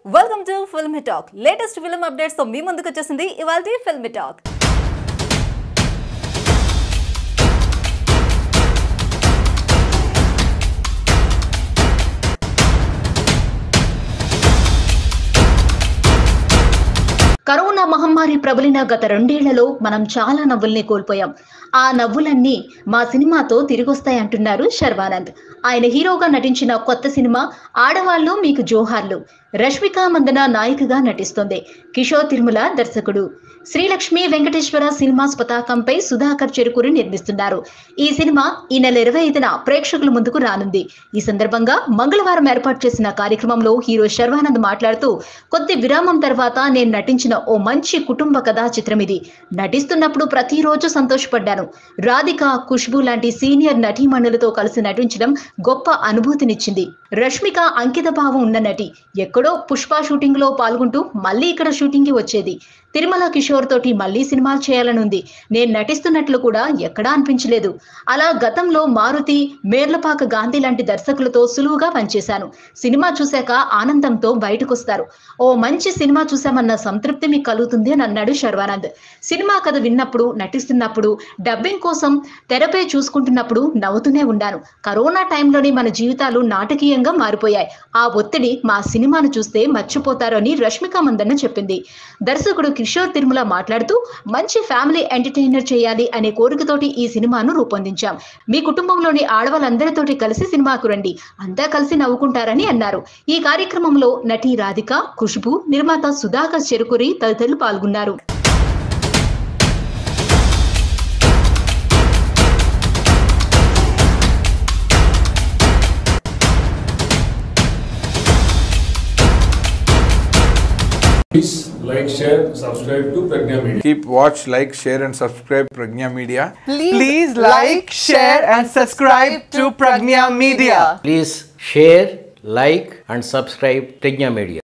Welcome to film talk latest film updates తో మీ ముందుకు వచ్చేసింది ఇవాళ ఫిల్మ్ టాక్ కరోనా మహమ్మారి ప్రబలిన గత రెండేళ్లలో మనం చాలా నవ్వుల్ని కోల్పోయాం ఆ నవ్వులన్నీ మా సినిమాతో తిరిగొస్తాయి అంటున్నారు శర్వానంద్ ఆయన హీరోగా నటించిన కొత్త సినిమా ఆడవాళ్ళు మీకు జోహార్లు రష్మిక మందన నాయికగా నటిస్తోంది కిషోర్ తిరుమల దర్శకుడు శ్రీలక్ష్మి వెంకటేశ్వర సినిమాస్ పతాకంపై సుధాకర్ చెరుకూరి నిర్మిస్తున్నారు ఈ సినిమా ఈ నెల ఇరవై ఐదున ప్రేక్షకుల ముందుకు రానుంది ఈ సందర్భంగా మంగళవారం ఏర్పాటు చేసిన కార్యక్రమంలో హీరో శర్వానంద్ మాట్లాడుతూ కొద్ది విరామం తర్వాత నేను నటించిన ఓ మంచి కుటుంబ కథా చిత్రం ఇది నటిస్తున్నప్పుడు ప్రతిరోజు సంతోషపడ్డాను రాధిక ఖుష్బు లాంటి సీనియర్ నటీమణులతో కలిసి నటించడం గొప్ప అనుభూతినిచ్చింది రష్మిక అంకిత భావం ఉన్న నటి ఎక్కడో పుష్ప షూటింగ్ లో పాల్గొంటూ మళ్ళీ ఇక్కడ షూటింగ్ కి వచ్చేది తిరుమల కిషోర్ తోటి మళ్ళీ సినిమాలు చేయాలనుంది నేను నటిస్తున్నట్లు కూడా ఎక్కడా అనిపించలేదు అలా గతంలో మారుతి మేర్లపాక గాంధీ లాంటి దర్శకులతో సులువుగా పనిచేశాను సినిమా చూశాక ఆనందంతో బయటకొస్తారు ఓ మంచి సినిమా చూశామన్న సంతృప్తి మీకు కలుగుతుంది అని అన్నాడు శర్వానంద్ సినిమా కథ విన్నప్పుడు నటిస్తున్నప్పుడు డబ్బింగ్ కోసం తెరపై చూసుకుంటున్నప్పుడు నవ్వుతూనే ఉండాను కరోనా టైంలోని మన జీవితాలు నాటకీయంగా మారిపోయాయి ఆ ఒత్తిడి మా సినిమాను చూస్తే మర్చిపోతారు అని రష్మిక మందన్న చెప్పింది దర్శకుడు కిషోర్ తిరుమల మాట్లాడుతూ మంచి ఫ్యామిలీ ఎంటర్టైనర్ చేయాలి అనే కోరికతోటి ఈ సినిమాను రూపొందించాం మీ కుటుంబంలోని ఆడవాళ్ళందరితోటి కలిసి సినిమాకు రండి అంతా కలిసి నవ్వుకుంటారని అన్నారు ఈ కార్యక్రమంలో నటి రాధిక ఖుష్బు నిర్మాత సుధాకర్ చెరుకురి తదితరులు పాల్గొన్నారు Please like, share, subscribe to Pragna Media. Keep watch, like, share, and subscribe Pragna Media. Please like, share, and subscribe to Pragnya Media. Please share, like, and subscribe Pragya Media.